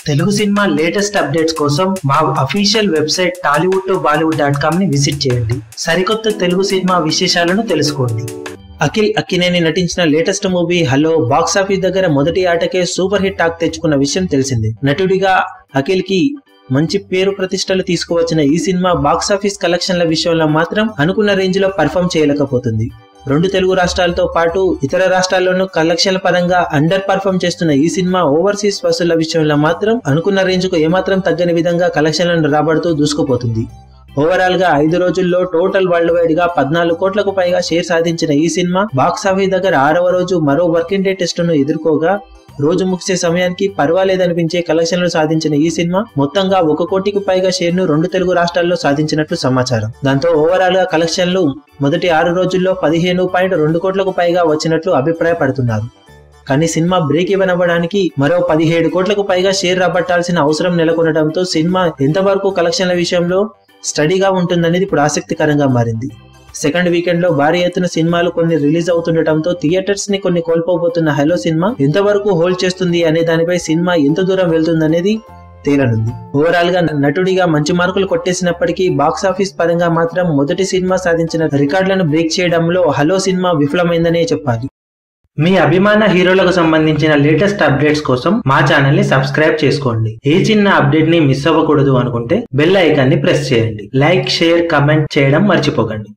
Telugu cinema latest updates కోసం మా official website Tollywood to Bollywood dot com ని visit చేయండి సరికొత్త తెలుగు సినిమా విశేషాలను తెలుసుకోండి అఖిల్ అక్కినేని నటించిన latest movie Hello box office దగ్గర మొదటి ఆటకే సూపర్ హిట్ టాక్ తెచ్చుకున్న విషయం తెలిసిందే నటుడిగా అఖిల్ కి మంచి పేరు ప్రతిష్టలు తీసుకువచ్చిన ఈ సినిమా బాక్స్ ఆఫీస్ కలెక్షన్ల విషయంలో మాత్రం అనుకున్న రేంజ్ లో పర్ఫామ్ చేయలేకపోతుంది రెండు తెలుగు రాష్ట్రాలతో పాటు ఇతర రాష్ట్రాల్లోనూ కలెక్షన్ల పరంగా అండర్ పర్ఫామ్ చేస్తున్న ఈ సినిమా ఓవర్సీస్ వసూళ్ల విషయంలో మాత్రం అనుకున్న రేంజ్ కు ఏమాత్రం తగ్గని విధంగా కలెక్షన్లను రాబడుతూ దూసుకుపోతుంది ఓవరాల్ గా ఐదు రోజుల్లో టోటల్ వరల్డ్ వైడ్ గా పద్నాలుగు కోట్లకు పైగా షేర్ సాధించిన ఈ సినిమా బాక్స్ ఆఫీస్ దగ్గర ఆరవ రోజు మరో వర్కింగ్ డే టెస్ట్ ను ఎదుర్కోగా రోజు ముగిసే సమయానికి పర్వాలేదనిపించే కలెక్షన్లు సాధించిన ఈ సినిమా మొత్తంగా ఒక కోటికి పైగా షేర్ ను రెండు తెలుగు రాష్ట్రాల్లో సాధించినట్లు సమాచారం దాంతో ఓవరాల్ గా కలెక్షన్లు మొదటి ఆరు రోజుల్లో పదిహేను పాయింట్ రెండు కోట్లకు పైగా వచ్చినట్లు అభిప్రాయపడుతున్నారు కానీ సినిమా బ్రేక్ ఇవ్వన్ అవ్వడానికి మరో పదిహేడు కోట్లకు పైగా షేర్ రాబట్టాల్సిన అవసరం నెలకొనడంతో సినిమా ఎంతవరకు కలెక్షన్ల విషయంలో స్టడీగా ఉంటుందనేది ఇప్పుడు ఆసక్తికరంగా మారింది సెకండ్ వీకెండ్ లో భారీ ఎత్తున సినిమాలు కొన్ని రిలీజ్ అవుతుండటంతో థియేటర్స్ ని కొన్ని కోల్పోబోతున్న హలో సినిమా ఎంతవరకు హోల్డ్ చేస్తుంది అనే దానిపై సినిమా ఎంత దూరం వెళ్తుందనేది తేలనుంది ఓవరాల్ గా నటుడిగా మంచి మార్కులు కొట్టేసినప్పటికీ బాక్స్ ఆఫీస్ పరంగా మాత్రం మొదటి సినిమా సాధించిన రికార్డులను బ్రేక్ చేయడంలో హలో సినిమా విఫలమైందనే చెప్పాలి మీ అభిమాన హీరోలకు సంబంధించిన లేటెస్ట్ అప్డేట్స్ కోసం మా ఛానల్ ని సబ్స్క్రైబ్ చేసుకోండి ఏ చిన్న అప్డేట్ ని మిస్ అవ్వకూడదు అనుకుంటే బెల్ ఐకాన్ ని ప్రెస్ చేయండి లైక్ షేర్ కమెంట్ చేయడం మర్చిపోకండి